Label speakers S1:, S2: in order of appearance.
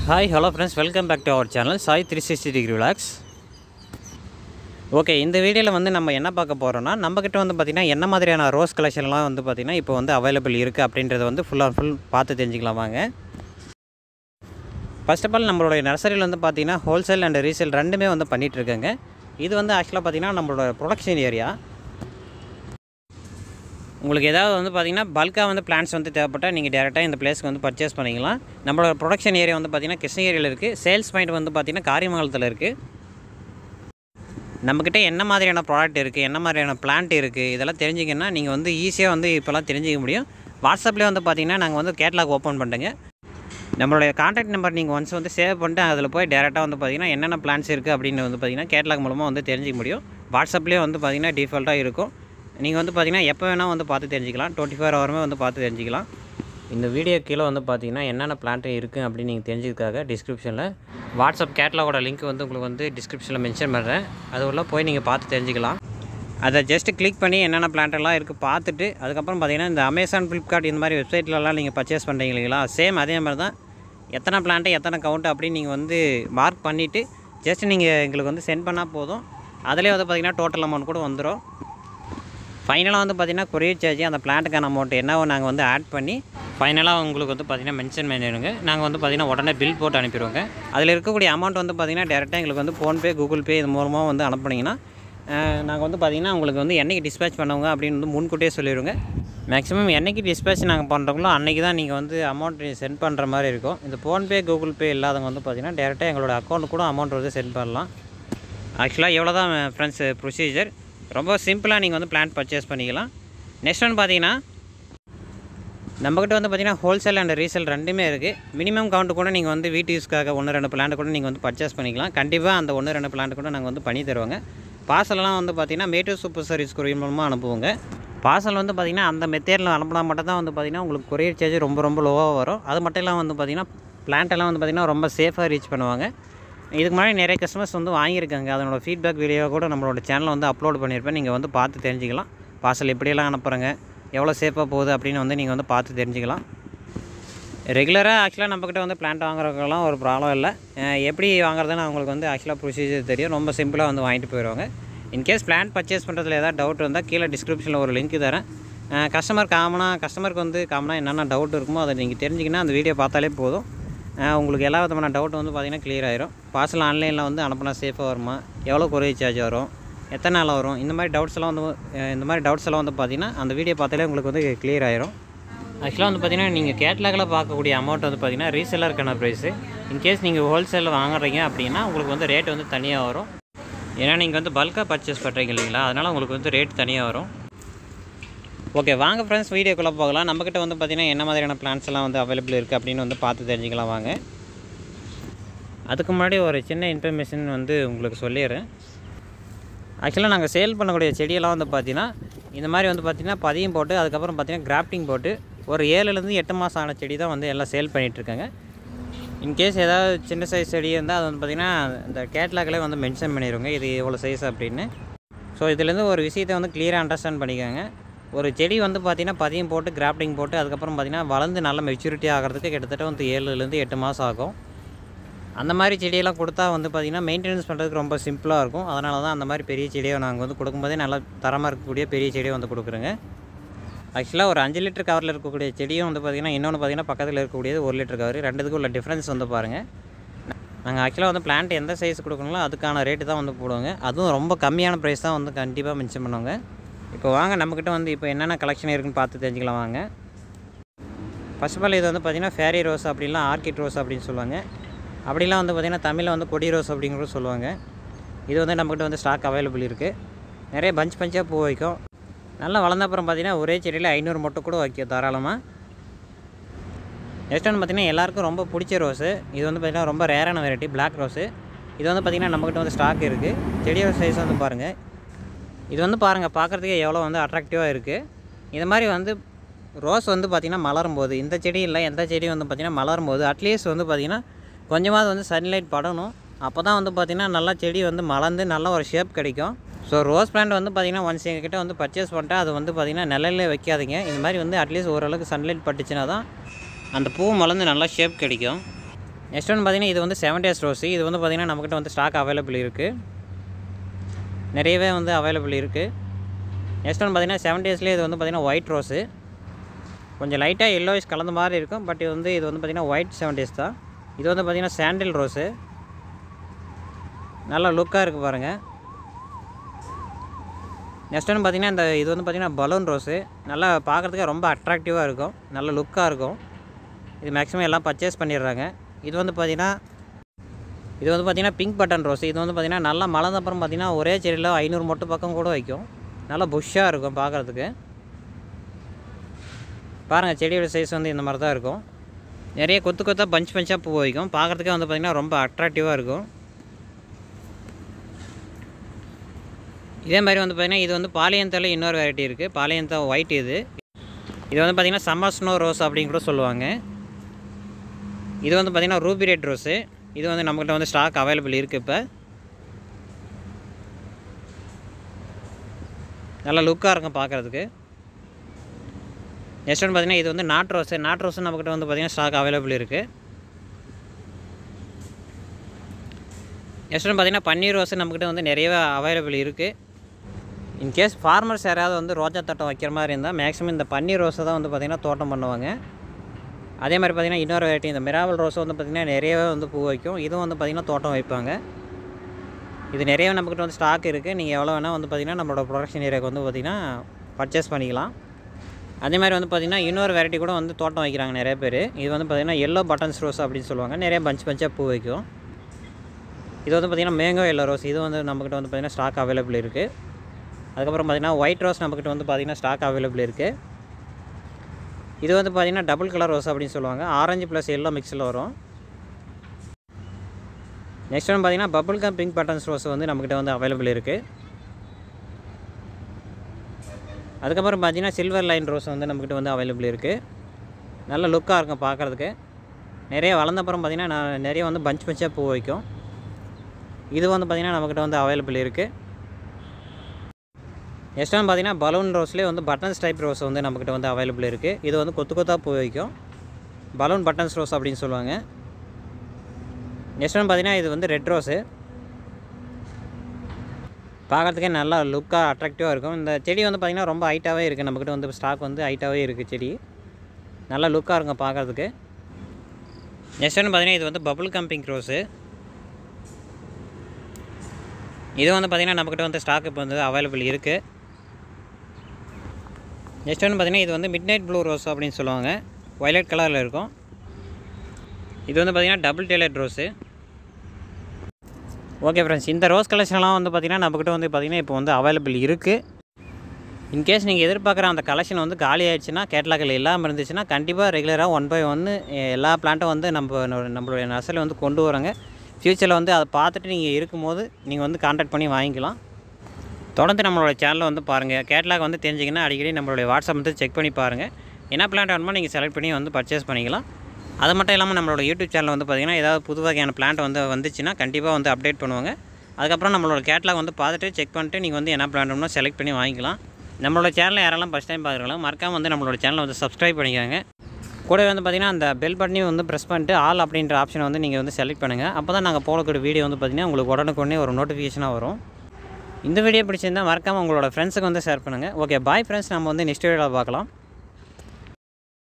S1: hi hello friends welcome back to our channel Sai three sixty degree vlogs okay இந்த வீடியோவில் வந்து நம்ம என்ன பார்க்க போகிறோம்னா நம்மக்கிட்ட வந்து பார்த்திங்கன்னா என்ன மாதிரியான ரோஸ் கலெக்ஷன்லாம் வந்து பார்த்திங்கன்னா இப்போ வந்து அவைலபிள் இருக்குது அப்படின்றத வந்து ஃபுல் அண்ட் ஃபுல் பார்த்து தெரிஞ்சுக்கலாம் வாங்க ஃபர்ஸ்ட் ஆஃப் ஆல் நம்மளுடைய நர்சரியில் வந்து பார்த்திங்கன்னா ஹோல்சேல் அண்ட் ரீசேல் ரெண்டுமே வந்து பண்ணிகிட்டு இருக்காங்க இது வந்து ஆக்சுவலாக பார்த்திங்கன்னா நம்மளோட ப்ரொடக்ஷன் ஏரியா உங்களுக்கு ஏதாவது வந்து பார்த்திங்கன்னா பல்காக வந்து பிளான்ஸ் வந்து தேவைப்பட்டால் நீங்கள் டேரெக்டாக இந்த பிளேஸ்க்கு வந்து பர்ச்சேஸ் பண்ணிக்கலாம் நம்மளோட ப்ரொடக்ஷன் ஏரியா வந்து பார்த்திங்கன்னா கிருஷ்ணகிரியில் இருக்குது சேல்ஸ் பாயிண்ட் வந்து பார்த்திங்கன்னா காரியமங்கலத்தில் இருக்குது நம்மக்கிட்ட என்ன மாதிரியான ப்ராடக்ட் இருக்குது என்ன மாதிரியான பிளான்ட் இருக்குது இதெல்லாம் தெரிஞ்சிங்கன்னா நீங்கள் வந்து ஈஸியாக வந்து இப்போலாம் தெரிஞ்சிக்க முடியும் வாட்ஸ்அப்லேயே வந்து பார்த்திங்கன்னா நாங்கள் வந்து கேட்லாக் ஓப்பன் பண்ணிட்டேங்க நம்மளுடைய காண்டாக்ட் நம்பர் நீங்கள் ஒன்ஸ் வந்து சேவ் பண்ணிட்டு அதில் போய் டேரெக்டாக வந்து பார்த்திங்கன்னா என்னென்ன பிளான்ஸ் இருக்குது அப்படின்னு வந்து பார்த்திங்கன்னா கேட்லாக் மூலமாக வந்து தெரிஞ்சிக்க முடியும் வாட்ஸ்அப்லேயே வந்து பார்த்திங்கன்னா டிஃபால்ட்டாக இருக்கும் நீங்கள் வந்து பார்த்திங்கன்னா எப்போ வேணால் வந்து பார்த்து தெரிஞ்சிக்கலாம் டுவெண்ட்டி ஃபோர் ஹவருமே வந்து பார்த்து தெரிஞ்சிக்கலாம் இந்த வீடியோ கீழே வந்து பார்த்தீங்கன்னா என்னென்ன பிளான்ட் இருக்குது அப்படின்னு நீங்கள் தெரிஞ்சதுக்காக டிஸ்கிரிப்ஷனில் வாட்ஸ்அப் கேட்லாகோட லிங்க் வந்து உங்களுக்கு வந்து டிஸ்கிரிப்ஷனில் மென்ஷன் பண்ணுறேன் அது உள்ள போய் நீங்கள் பார்த்து தெரிஞ்சுக்கலாம் அதை ஜஸ்ட் கிளிக் பண்ணி என்னென்ன plant எல்லாம் இருக்குது பார்த்துட்டு அதுக்கப்புறம் பார்த்தீங்கன்னா இந்த அமேசான் ஃப்ளிப்கார்ட் இந்த மாதிரி வெப்சைட்லலாம் நீங்கள் பர்ச்சேஸ் பண்ணுறீங்க இல்லைங்களா சேம் அதே மாதிரி தான் எத்தனை பிளான்ட்டு எத்தனை கவுண்ட் அப்படின்னு நீங்கள் வந்து மார்க் பண்ணிவிட்டு ஜஸ்ட் நீங்கள் எங்களுக்கு வந்து சென்ட் பண்ணால் போதும் அதிலே வந்து பார்த்திங்கன்னா டோட்டல் அமௌண்ட் கூட வந்துடும் ஃபைனலாக வந்து பார்த்திங்கன்னா கொரியர் சார்ஜ் அந்த பிளான்ட்டுக்கான அமௌண்ட் என்னவோ நாங்கள் வந்து ஆட் பண்ணி ஃபைனலாக உங்களுக்கு வந்து பார்த்திங்கன்னா மென்ஷன் பண்ணிடுங்க நாங்கள் வந்து பார்த்திங்கன்னா உடனே பில் போட்டு அனுப்பிடுவோங்க அதில் இருக்கக்கூடிய அமௌண்ட் வந்து பார்த்திங்கன்னா டேரெக்டாக எங்களுக்கு வந்து ஃபோன்பே கூகுள் பே இது மூலமாக வந்து அனுப்புனீங்கன்னா நாங்கள் வந்து பார்த்திங்கன்னா உங்களுக்கு வந்து என்றைக்கு டிஸ்பேச் பண்ணுவோங்க அப்படின்னு வந்து முன்கூட்டியே சொல்லிடுவோங்க மேக்ஸிமம் என்றைக்கு டிஸ்பேச் நாங்கள் பண்ணுறோங்களோ அன்றைக்கி தான் நீங்கள் வந்து அமௌண்ட் சென்ட் பண்ணுற மாதிரி இருக்கும் இந்த ஃபோன்பே கூகுள் பே இல்லாதவங்க வந்து பார்த்திங்கன்னா டேரெக்டாக எங்களோட அக்கௌண்ட் கூட அமௌண்ட் வந்து சென்ட் பண்ணலாம் ஆக்சுவலாக எவ்வளோ தான் ஃப்ரெண்ட்ஸ் ப்ரொசீஜர் ரொம்ப சிம்பிளாக நீங்கள் வந்து பிளான் பர்ச்சேஸ் பண்ணிக்கலாம் நெக்ஸ்ட் ஒன் பார்த்தீங்கன்னா நம்மக்கிட்ட வந்து பார்த்திங்கன்னா ஹோல்சேல் அண்ட் ரீசேல் ரெண்டுமே இருக்குது மினிமம் கவுண்ட் கூட நீங்கள் வந்து வீட்டு யூஸ்க்காக ஒன்று ரெண்டு பிளான்ட் கூட நீங்கள் வந்து பர்ச்சேஸ் பண்ணிக்கலாம் கண்டிப்பாக அந்த ஒன்று ரெண்டு பிளான்ட் கூட நாங்கள் வந்து பண்ணி தருவோங்க பார்சல்லாம் வந்து பார்த்திங்கன்னா மேட்டூர் சூப்பர் சர்வீஸ் கொரியர் மூலமாக அனுப்புவோங்க பார்சல் வந்து பார்த்திங்கன்னா அந்த மெத்தேடில் அனுப்பினா மட்டும் தான் வந்து பார்த்திங்கன்னா உங்களுக்கு கொரியர் சார்ஜ் ரொம்ப ரொம்ப லோவாக வரும் அது மட்டும் இல்லாமல் வந்து பார்த்திங்கன்னா plant எல்லாம் வந்து பார்த்திங்கன்னா ரொம்ப சேஃபாக ரீச் பண்ணுவாங்க இதுக்கு முன்னாடி நிறைய கஸ்டமர்ஸ் வந்து வாங்கியிருக்காங்க அதனோட ஃபீட்பேக் வீடியோ கூட நம்மளோட சேனலில் வந்து அப்லோட் பண்ணியிருப்பேன் நீங்கள் வந்து பார்த்து தெரிஞ்சுக்கலாம் பார்சல் எப்படியெல்லாம் அனுப்புகிறாங்க எவ்வளோ சேஃபாக போகுது அப்படின்னு வந்து நீங்கள் வந்து பார்த்து தெரிஞ்சுக்கலாம் ரெகுலராக ஆக்சுவலாக நம்மக்கிட்ட வந்து பிளான்ட் வாங்குறதுக்கெல்லாம் ஒரு ப்ராப்ளம் இல்லை அஹ் எப்படி வாங்குறதுன்னு அவங்களுக்கு வந்து ஆக்சுவலாக ப்ரொசீஜர் தெரியும் ரொம்ப சிம்பிளாக வந்து வாங்கிட்டு போயிடுவாங்க இன்கேஸ் பிளான்ட் பர்ச்சேஸ் பண்ணுறதுல ஏதாவது டவுட் இருந்தால் கீழே டிஸ்கிரிப்ஷனில் ஒரு லிங்க் தரேன் கஸ்டமர் காமனாக கஸ்டமருக்கு வந்து காமனாக என்னென்ன டவுட் இருக்குமோ அதை நீங்கள் தெரிஞ்சிங்கன்னா அந்த வீடியோ பார்த்தாலே போதும் அஹ் உங்களுக்கு எல்லா விதமான டவுட் வந்து பார்த்திங்கன்னா clear ஆயிரும் பார்சல் ஆன்லைனில் வந்து அனுப்புனா சேஃபாக வருமா எவ்வளோ கொரியர் சார்ஜ் வரும் எத்தனை நாள் வரும் இந்த மாதிரி டவுட்ஸ் எல்லாம் வந்து அஹ் இந்த மாதிரி டவுட்ஸ் எல்லாம் வந்து பார்த்திங்கன்னா அந்த வீடியோ பார்த்தாலே உங்களுக்கு வந்து clear ஆயிரும் ஆக்சுவலாக வந்து பார்த்தீங்கன்னா நீங்கள் கேட்லாகில் பார்க்கக்கூடிய அமௌண்ட் வந்து பார்த்தீங்கன்னா ரீசெல்லருக்கான ப்ரைஸு இன்கேஸ் நீங்கள் ஹோல்சேலில் வாங்குறீங்க அப்படின்னா உங்களுக்கு வந்து ரேட் வந்து தனியாக வரும் ஏன்னா நீங்கள் வந்து பல்காக பர்ச்சேஸ் பண்ணுறீங்க இல்லைங்களா அதனால் உங்களுக்கு வந்து ரேட் தனியாக வரும் ஓகே வாங்க ஃப்ரெண்ட்ஸ் வீடியோக்குள்ளே போகலாம் நம்மக்கிட்ட வந்து பார்த்திங்கன்னா என்ன மாதிரியான பிளான்ஸ் எல்லாம் வந்து அவைலபிள் இருக்குது அப்படின்னு வந்து பார்த்து தெரிஞ்சுக்கலாம் வாங்க அதுக்கு முன்னாடி ஒரு சின்ன இன்ஃபர்மேஷன் வந்து உங்களுக்கு சொல்லிடுறேன் ஆக்சுவலாக நாங்கள் சேல் பண்ணக்கூடிய செடியெல்லாம் வந்து பார்த்திங்கன்னா இந்த மாதிரி வந்து பார்த்திங்கன்னா பதியம் போட்டு அதுக்கப்புறம் பார்த்திங்கன்னா கிராஃப்டிங் போட்டு ஒரு ஏழுலேருந்து எட்டு மாதம் ஆன செடி தான் வந்து எல்லாம் சேல் பண்ணிகிட்ருக்காங்க இன்கேஸ் ஏதாவது சின்ன சைஸ் செடி இருந்தால் அது வந்து பார்த்திங்கன்னா இந்த கேட்லாக்லேயே வந்து மென்ஷன் பண்ணிடுவாங்க இது எவ்வளோ சைஸ் அப்படின்னு ஸோ இதுலேருந்து ஒரு விஷயத்தை வந்து கிளியராக அண்டர்ஸ்டாண்ட் பண்ணிக்கோங்க ஒரு செடி வந்து பார்த்திங்கன்னா பதியம் போட்டு கிராஃப்டிங் போட்டு அதுக்கப்புறம் பார்த்திங்கன்னா வளர்ந்து நல்ல மெச்சூரிட்டி ஆகிறதுக்கு கிட்டத்தட்ட வந்து ஏழுலேருந்து எட்டு மாதம் ஆகும் அந்த மாதிரி செடியெல்லாம் கொடுத்தா வந்து பார்த்திங்கன்னா மெயின்டெனன்ஸ் பண்ணுறதுக்கு ரொம்ப சிம்பிளாக இருக்கும் அதனால தான் அந்த மாதிரி பெரிய செடியை நாங்கள் வந்து கொடுக்கும்போதே நல்லா தரமாக இருக்கக்கூடிய பெரிய செடியை வந்து கொடுக்குறோங்க ஆக்சுவலாக ஒரு அஞ்சு லிட்டர் கவரில் இருக்கக்கூடிய செடியும் வந்து பார்த்திங்கன்னா இன்னொன்று பார்த்திங்கன்னா பக்கத்தில் இருக்கக்கூடியது ஒரு லிட்டர் கவர் ரெண்டுத்துக்கும் உள்ள டிஃப்ரென்ஸ் வந்து பாருங்கள் நாங்கள் ஆக்சுவலாக வந்து பிளான்ட் எந்த சைஸ் கொடுக்கணுங்களோ அதுக்கான ரேட்டு தான் வந்து போடுவோங்க அதுவும் ரொம்ப கம்மியான ப்ரைஸ் தான் வந்து கண்டிப்பாக மென்ஷன் பண்ணுவாங்க இப்போ வாங்க நம்மக்கிட்ட வந்து இப்போ என்னென்ன கலெக்ஷன் இருக்குன்னு பார்த்து தெரிஞ்சுக்கலாம் வாங்க ஃபர்ஸ்ட் ஆஃப் ஆல் இது வந்து பார்த்திங்கன்னா ஃபேரி ரோஸ் அப்படின்லாம் ஆர்கிட் ரோஸ் அப்படின்னு சொல்லுவாங்க அப்படிலாம் வந்து பார்த்திங்கன்னா தமிழில் வந்து கொடி ரோஸ் அப்படிங்கிறது சொல்லுவாங்க இது வந்து நம்மக்கிட்ட வந்து ஸ்டாக் அவைலபிள் இருக்குது நிறைய பஞ்ச் பஞ்சாக பூ வைக்கும் நல்லா வளர்ந்த அப்புறம் பார்த்திங்கன்னா ஒரே செடியில் ஐநூறு மொட்டை கூட வைக்கும் தாராளமாக நெக்ஸ்ட் வந்து பார்த்திங்கன்னா எல்லாருக்கும் ரொம்ப பிடிச்ச ரோஸு இது வந்து பார்த்திங்கன்னா ரொம்ப ரேரான வெரைட்டி Black ரோஸு இது வந்து பார்த்திங்கன்னா நம்மக்கிட்ட வந்து ஸ்டாக் இருக்குது செடியோட சைஸ் வந்து பாருங்கள் இது வந்து பாருங்கள் பார்க்குறதுக்கே எவ்வளோ வந்து அட்ராக்டிவாக இருக்குது இது மாதிரி வந்து ரோஸ் வந்து பார்த்திங்கன்னா மலரும் போது இந்த செடி இல்லை எந்த செடியும் வந்து பார்த்திங்கன்னா மலரும் போது அட்லீஸ்ட் வந்து பார்த்திங்கன்னா கொஞ்சமாவது வந்து சன்லைட் படணும் அப்போ தான் வந்து பார்த்திங்கன்னா நல்லா செடி வந்து மலர்ந்து நல்ல ஒரு ஷேப் கிடைக்கும் ஸோ ரோஸ் பிளான்ட் வந்து பார்த்திங்கன்னா ஒன்ஸ் எங்ககிட்ட வந்து பர்ச்சேஸ் பண்ணிட்டா அது வந்து பார்த்திங்கன்னா நிழல்ல வைக்காதீங்க இந்த மாதிரி வந்து அட்லீஸ்ட் ஓரளவுக்கு சன்லைட் பட்டுச்சுன்னா தான் அந்த பூ மலர்ந்து நல்லா ஷேப் கிடைக்கும் நெக்ஸ்ட் ஒன்று பார்த்தீங்கன்னா இது வந்து செவன் டேஸ் ரோஸு இது வந்து பார்த்திங்கன்னா நம்மக்கிட்ட வந்து ஸ்டாக் அவைலபிள் இருக்குது நிறையவே வந்து அவைலபிள் இருக்குது நெக்ஸ்ட் ஒன்று பார்த்தீங்கன்னா செவன் டேஸ்லேயே இது வந்து பார்த்திங்கன்னா ஒயிட் ரோஸு கொஞ்சம் லைட்டாக எல்லோயிஷ் கலந்த மாதிரி இருக்கும் பட் இது வந்து இது வந்து பார்த்திங்கன்னா ஒயிட் செவன் டேஸ் தான் இது வந்து பார்த்திங்கன்னா சாண்டில் ரோஸு நல்லா லுக்காக இருக்குது பாருங்கள் நெக்ஸ்ட் ஒன்று பார்த்திங்கன்னா இந்த இது வந்து பார்த்திங்கன்னா பலூன் ரோஸு நல்லா பார்க்குறதுக்கே ரொம்ப அட்ராக்டிவாக இருக்கும் நல்ல லுக்காக இருக்கும் இது மேக்ஸிமம் எல்லாம் பர்ச்சேஸ் பண்ணிடுறாங்க இது வந்து பார்த்திங்கன்னா இது வந்து பார்த்திங்கன்னா பிங்க் பட்டன் ரோஸ் இது வந்து பார்த்திங்கன்னா நல்லா மலர்ந்த அப்புறம் பார்த்திங்கன்னா ஒரே செடியில் ஐநூறு மொட்டு பக்கம் கூட வைக்கும் நல்லா புஷ்ஷாக இருக்கும் பார்க்குறதுக்கு பாருங்கள் செடியோட சைஸ் வந்து இந்த மாதிரி தான் இருக்கும் நிறைய கொத்து கொத்தாக பஞ்ச் பஞ்சாக பூ வைக்கும் பார்க்குறதுக்கே வந்து பார்த்திங்கன்னா ரொம்ப அட்ராக்டிவாக இருக்கும் இதே மாதிரி வந்து பார்த்திங்கன்னா இது வந்து பாலியந்தால இன்னொரு வெரைட்டி இருக்குது பாலியந்தா ஒயிட் இது இது வந்து பார்த்திங்கன்னா சம்மர் ஸ்னோ ரோஸ் அப்படின்னு கூட சொல்லுவாங்க இது வந்து பார்த்திங்கன்னா ரூபி ரெட் ரோஸு இது வந்து நம்மக்கிட்ட வந்து ஸ்டாக் அவைலபிள் இருக்குது இப்போ நல்லா லுக்காக இருக்கும் பார்க்குறதுக்கு நெக்ஸ்ட் ஒன்று பார்த்திங்கன்னா இது வந்து நாட் ரோஸு நாட் ரோஸு நம்மக்கிட்ட வந்து பார்த்திங்கன்னா ஸ்டாக் அவைலபிள் இருக்குது நெக்ஸ்ட் ஒன்று பார்த்திங்கன்னா பன்னீர் ரோஸு நம்மக்கிட்ட வந்து நிறையவே அவைலபிள் இருக்குது இன்கேஸ் ஃபார்மர்ஸ் யாராவது வந்து ரோஜா தோட்டம் வைக்கிற மாதிரி இருந்தால் மேக்ஸிமம் இந்த பன்னீர் ரோஸை தான் வந்து பார்த்திங்கன்னா தோட்டம் பண்ணுவாங்க அதே மாதிரி பார்த்திங்கன்னா இன்னொரு வெரைட்டி இந்த மிராவல் ரோஸ் வந்து பார்த்திங்கன்னா நிறையவே வந்து பூ வைக்கும் இதுவும் வந்து பார்த்திங்கன்னா தோட்டம் வைப்பாங்க இது நிறையவே நம்மக்கிட்ட வந்து ஸ்டாக் இருக்குது நீங்கள் எவ்வளோ வேணால் வந்து பார்த்திங்கன்னா நம்மளோட ப்ரொடக்ஷன் ஏரியாவுக்கு வந்து பார்த்திங்கன்னா பர்ச்சேஸ் பண்ணிக்கலாம் அதே மாதிரி வந்து பார்த்திங்கன்னா இன்னொரு வெரைட்டி கூட வந்து தோட்டம் வைக்கிறாங்க நிறைய பேர் இது வந்து பார்த்திங்கன்னா எல்லோ பட்டன்ஸ் ரோஸ் அப்படின்னு சொல்லுவாங்க நிறைய பஞ்ச் பஞ்சாக பூ வைக்கும் இது வந்து பார்த்திங்கன்னா மேங்கோ எல்லோ ரோஸ் இது வந்து நம்மக்கிட்ட வந்து பார்த்திங்கன்னா ஸ்டாக் அவைலபிள் இருக்குது அதுக்கப்புறம் பார்த்திங்கன்னா ஒயிட் ரோஸ் நம்மக்கிட்ட வந்து பார்த்திங்கன்னா ஸ்டாக் அவைலபிள் இருக்குது இது வந்து பார்த்திங்கன்னா டபுள் கலர் ரோஸ் அப்படின்னு சொல்லுவாங்க ஆரஞ்சு ப்ளஸ் எல்லோ மிக்ஸில் வரும் நெக்ஸ்ட் ஒன்று பார்த்திங்கன்னா bubble gum pink buttons rose வந்து நம்மக்கிட்ட வந்து அவைலபிள் இருக்குது அதுக்கப்புறம் பார்த்திங்கன்னா சில்வர் லைன் ரோஸ் வந்து நம்மக்கிட்ட வந்து அவைலபிள் இருக்குது நல்ல லுக்காக இருக்கும் பார்க்குறதுக்கு நிறைய வளர்ந்த அப்புறம் பார்த்திங்கன்னா நான் நிறைய வந்து பஞ்ச் பஞ்சாக பூ வைக்கும் இது வந்து பார்த்திங்கன்னா நம்மக்கிட்ட வந்து அவைலபிள் இருக்குது நெக்ஸ்ட் வந்து பார்த்திங்கன்னா பலூன் ரோஸ்லேயே வந்து பட்டன்ஸ் டைப் ரோஸ் வந்து நம்மக்கிட்ட வந்து அவைலபிள் இருக்குது இது வந்து கொத்து கொத்தாக பூ வைக்கும் பலூன் பட்டன்ஸ் ரோஸ் அப்படின்னு சொல்லுவாங்க நெக்ஸ்ட் வந்து பார்த்திங்கன்னா இது வந்து ரெட் ரோஸு பார்க்குறதுக்கே நல்லா லுக்காக அட்ராக்டிவாக இருக்கும் இந்த செடி வந்து பார்த்திங்கன்னா ரொம்ப ஹைட்டாகவே இருக்குது நம்மக்கிட்ட வந்து ஸ்டாக் வந்து ஹைட்டாகவே இருக்குது செடி நல்லா லுக்காக இருக்கும் பார்க்குறதுக்கு நெக்ஸ்ட் வந்து பார்த்திங்கன்னா இது வந்து பபுள் கம் பிங்க் ரோஸு இது வந்து பார்த்திங்கன்னா நம்மக்கிட்ட வந்து ஸ்டாக் இப்போ வந்து அவைலபிள் இருக்குது நெக்ஸ்ட் வந்து பார்த்திங்கன்னா இது வந்து மிட் நைட் ப்ளூ ரோஸ் அப்படின்னு சொல்லுவாங்க வயலட் கலரில் இருக்கும் இது வந்து பார்த்திங்கன்னா double delight rose okay friends இந்த ரோஸ் கலெக்ஷன்லாம் வந்து பார்த்திங்கன்னா நம்மக்கிட்ட வந்து பார்த்திங்கன்னா இப்போ வந்து அவைலபிள் இருக்குது இன்கேஸ் நீங்கள் எதிர்பார்க்குற அந்த கலெக்ஷன் வந்து காலி ஆயிடுச்சுன்னா கேட்லாக்கில் இல்லாமல் இருந்துச்சுன்னா கண்டிப்பாக ரெகுலராக ஒன் பை ஒன்று எல்லா பிளான்ட்டும் வந்து நம்ம நம்மளுடைய நர்சரியில் வந்து கொண்டு வரோங்க ஃப்யூச்சரில் வந்து அதை பார்த்துட்டு நீங்கள் இருக்கும்போது நீங்கள் வந்து கான்டாக்ட் பண்ணி வாங்கிக்கலாம் தொடர்ந்து நம்மளோட சேனலை வந்து பாருங்கள் கேட்லாக் வந்து தெரிஞ்சிங்கன்னா அடிக்கடி நம்மளுடைய வாட்ஸ்அப் வந்து செக் பண்ணி பாருங்கள் என்ன பிளான்ட் வேணுமோ நீங்கள் செலக்ட் பண்ணி வந்து பர்ச்சேஸ் பண்ணிக்கலாம் அது மட்டும் இல்லாமல் நம்மளோட யூடியூப் சேனல் வந்து பார்த்திங்கன்னா ஏதாவது புது வகையான பிளான்ட் வந்து வந்துச்சுன்னா கண்டிப்பாக வந்து அப்டேட் பண்ணுவாங்க அதுக்கப்புறம் நம்மளோட கேட்லாக் வந்து பார்த்துட்டு செக் பண்ணிட்டு நீங்கள் வந்து என்ன பிளான்ட் வேணுமோ செலக்ட் பண்ணி வாங்கிக்கலாம் நம்மளோட சேனலை யாரெல்லாம் ஃபஸ்ட் டைம் பார்க்குறீங்களோ மறக்காம வந்து நம்மளோட சேனலை வந்து சப்ஸ்கிரைப் பண்ணிக்கோங்க கூடவே வந்து பார்த்திங்கன்னா அந்த பெல் பட்டனையும் வந்து ப்ரெஸ் பண்ணிட்டு ஆல் அப்படின்ற ஆப்ஷனை வந்து நீங்கள் வந்து செலக்ட் பண்ணுங்கள் அப்போ தான் நாங்கள் போடக்கூடிய வீடியோ வந்து பார்த்திங்கன்னா உங்களுக்கு உடனுக்குடனே ஒரு நோட்டிஃபிகேஷனாக வரும் இந்த வீடியோ பிடிச்சிருந்தால் மறக்காமல் உங்களோட ஃப்ரெண்ட்ஸுக்கு வந்து ஷேர் பண்ணுங்கள் ஓகே பாய் ஃப்ரெண்ட்ஸ் நம்ம வந்து நெக்ஸ்ட் வீடியோவில் பார்க்கலாம்